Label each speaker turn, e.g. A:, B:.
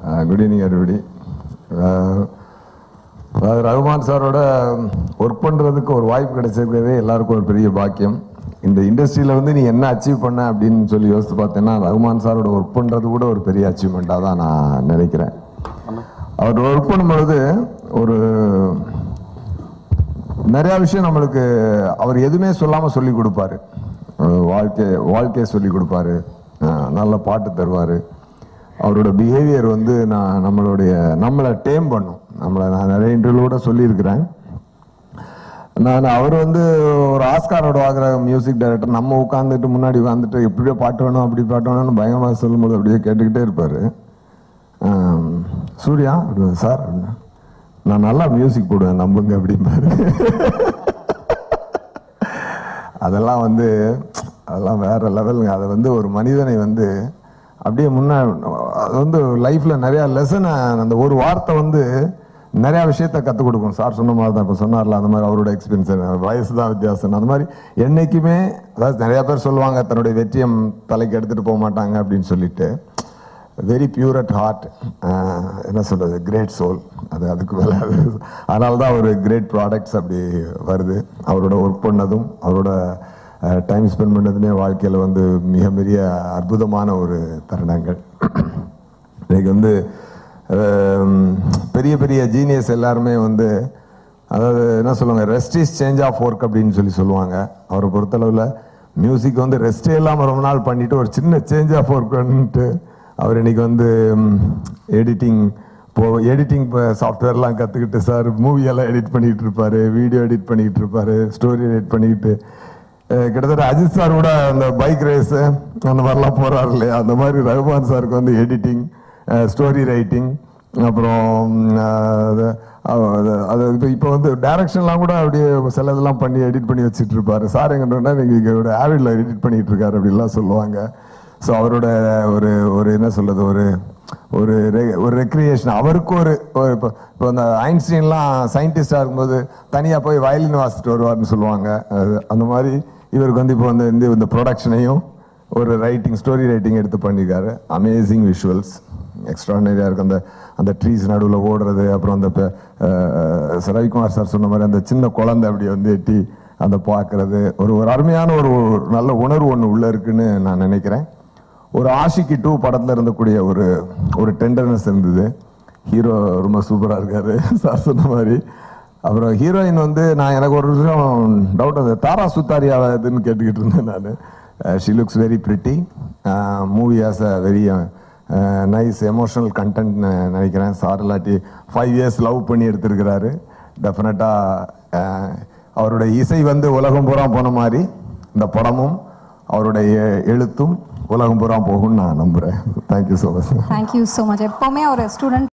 A: good evening everybody அஹ், அதாவது ரகுமான் சாரோட work பண்ணுறதுக்கு ஒரு வாய்ப்பு கிடைச்சிருக்கிறதே எல்லாருக்கும் ஒரு பெரிய பாக்கியம் இந்த இண்டஸ்ட்ரியில் வந்து நீ என்ன அச்சீவ் பண்ண அப்படின்னு சொல்லி யோசித்து பார்த்தேன்னா ரகுமான் சாரோட ஒர்க் பண்ணுறது கூட ஒரு பெரிய அச்சீவ்மெண்ட்டாக தான் நான் நினைக்கிறேன் அவர் ஒர்க் பண்ணும்பொழுது ஒரு நிறையா விஷயம் நம்மளுக்கு அவர் எதுவுமே சொல்லாமல் சொல்லி கொடுப்பாரு அஹ் வாழ்க்கை வாழ்க்கையை சொல்லி கொடுப்பாரு அஹ் நல்ல பாட்டு தருவார் அவரோட பிஹேவியர் வந்து நான் நம்மளுடைய நம்மளை டேம் பண்ணும் நம்மளை நான் நிறைய இன்டர்வியூட சொல்லியிருக்கிறேன் நான் அவர் வந்து ஒரு ஆஸ்காரோட வாங்குற மியூசிக் டைரக்டர் நம்ம உட்காந்துட்டு முன்னாடி உட்காந்துட்டு எப்படியோ பாட்டு வேணும் அப்படி பாட்டு வேணும்னு பயங்கரமாக சொல்லும்போது அப்படியே கேட்டுக்கிட்டே இருப்பார் சூர்யா அப்படின்னா, சார் அப்படின்னா, நான் நல்லா மியூசிக் போடுவேன் நம்புங்க அப்படிம்பாரு அதெல்லாம் வந்து அதெல்லாம் வேற லெவலுங்க அதை வந்து ஒரு மனிதனை வந்து அப்படியே முன்னா அது வந்து லைஃப்பில் நிறையா லெசனை அந்த ஒரு வார்த்தை வந்து நிறையா விஷயத்த கற்றுக் கொடுக்கும் சார் சொன்ன மாதிரி தான் இப்போ சொன்னார்ல அந்த மாதிரி அவரோட எக்ஸ்பீரியன்ஸ் வயசு தான் வித்தியாசம் அந்த மாதிரி என்னைக்குமே அதாவது நிறையா பேர் சொல்லுவாங்க தன்னுடைய வெற்றியை தலைக்கு எடுத்துகிட்டு போக மாட்டாங்க அப்படின்னு சொல்லிட்டு வெரி பியூர் அட் ஹார்ட் என்ன சொல்கிறது கிரேட் சோல் அது அதுக்கு மேலே அது அதனால தான் ஒரு கிரேட் ப்ராடக்ட்ஸ் அப்படி வருது அவரோட ஒர்க் பண்ணதும் அவரோட டைம் ஸ்பெண்ட் பண்ணதுமே வாழ்க்கையில் வந்து மிக பெரிய அற்புதமான ஒரு தருணங்கள் இன்னைக்கு வந்து அஹ், பெரிய பெரிய ஜீனியஸ் எல்லாருமே வந்து அதாவது என்ன சொல்லுவாங்க rest is change of work அப்படின்னு சொல்லி சொல்லுவாங்க அவரை பொறுத்தளவில் மியூசிக் வந்து ரெஸ்டே இல்லாமல் ரொம்ப நாள் பண்ணிட்டு ஒரு சின்ன சேஞ்ச் ஆஃப் ஒர்க் பண்ணிட்டு அவர் இன்னைக்கு வந்து எடிட்டிங் இப்போ எடிட்டிங் சாஃப்ட்வேர்லாம் கற்றுக்கிட்டு சார் மூவியெல்லாம் எடிட் பண்ணிக்கிட்டு இருப்பாரு வீடியோ எடிட் பண்ணிக்கிட்டு இருப்பாரு ஸ்டோரி எடிட் பண்ணிக்கிட்டு அஹ் கிட்டத்தட்ட அஜித் சார் கூட அந்த பைக் ரேஸு அந்த மாதிரிலாம் போறாரு இல்லையா அந்த மாதிரி ரகுமான் சாருக்கு வந்து எடிட்டிங் ஸ்டோரி ரைட்டிங் அப்புறம் அஹ், அது அது- அது இப்போ இப்போ வந்து டைரக்ஷன்லாம் கூட அப்படியே சில இதெல்லாம் பண்ணி எடிட் பண்ணி வச்சுட்டு இருப்பாரு சார் எங்கிட்ட நீங்கள் ஆவிடில் எடிட் பண்ணிட்டு இருக்காரு அப்படிலாம் சொல்லுவாங்க ஸோ அவரோட ஒரு ஒரு என்ன சொல்றது ஒரு ஒரு re- ஒரு ரெக்ரியேஷன் அவருக்கு ஒரு ஒரு இப்போ இப்போ அந்த ஐன்ஸ்டீன்லாம் சயின்டிஸ்டாக இருக்கும்போது தனியாக போய் வயலின் வாசிட்டு வருவார்னு சொல்லுவாங்க அது அந்த மாதிரி இவருக்கு வந்து இப்போ வந்து இந்த இந்த ப்ரொடக்ஷனையும் ஒரு ரைட்டிங் ஸ்டோரி ரைட்டிங் எடுத்து பண்ணியிருக்காரு அமேசிங் விஷுவல்ஸ் எக்ஸ்ட்ரானரியாக இருக்கு அந்த அந்த ட்ரீஸ் நடுவில் ஓடுறது அப்புறம் அந்த பெ- அஹ், ரவிக்குமார் சார் சொன்ன மாதிரி அந்த சின்ன குழந்தை அப்படி வந்து எட்டி அந்த பார்க்கறது ஒரு ஒரு அருமையான ஒரு ஒரு நல்ல உணர்வு ஒன்று உள்ள இருக்குன்னு நான் நினைக்கிறேன் ஒரு ஆஷிக்கு டூ படத்தில் இருந்தக்கூடிய ஒரு ஒரு டெண்டர்னஸ் இருந்தது ஹீரோ ரொம்ப சூப்பராக இருக்காரு சார் சொன்ன மாதிரி அப்புறம் ஹீரோயின் வந்து நான் எனக்கு ஒரு விஷயம் டவுட் அது தாரா சுத்தாரியாவா இதுன்னு கேட்டுக்கிட்டு இருந்தேன் நான் she looks very pretty movie as a very nice emotional content நினைக்கிறேன் சார் இல்லாட்டி ஃபைவ் இயர்ஸ் லவ் பண்ணி எடுத்திருக்கிறாரு டெஃபினட்டாக அவருடைய இசை வந்து உலகம் பூரா போன மாதிரி இந்த படமும் அவருடைய எழுத்தும் உலகம் பூரா போகும்னு நான் நம்புகிறேன் thank you so much
B: thank you so much எப்போவுமே ஒரு ஸ்டூடெண்ட்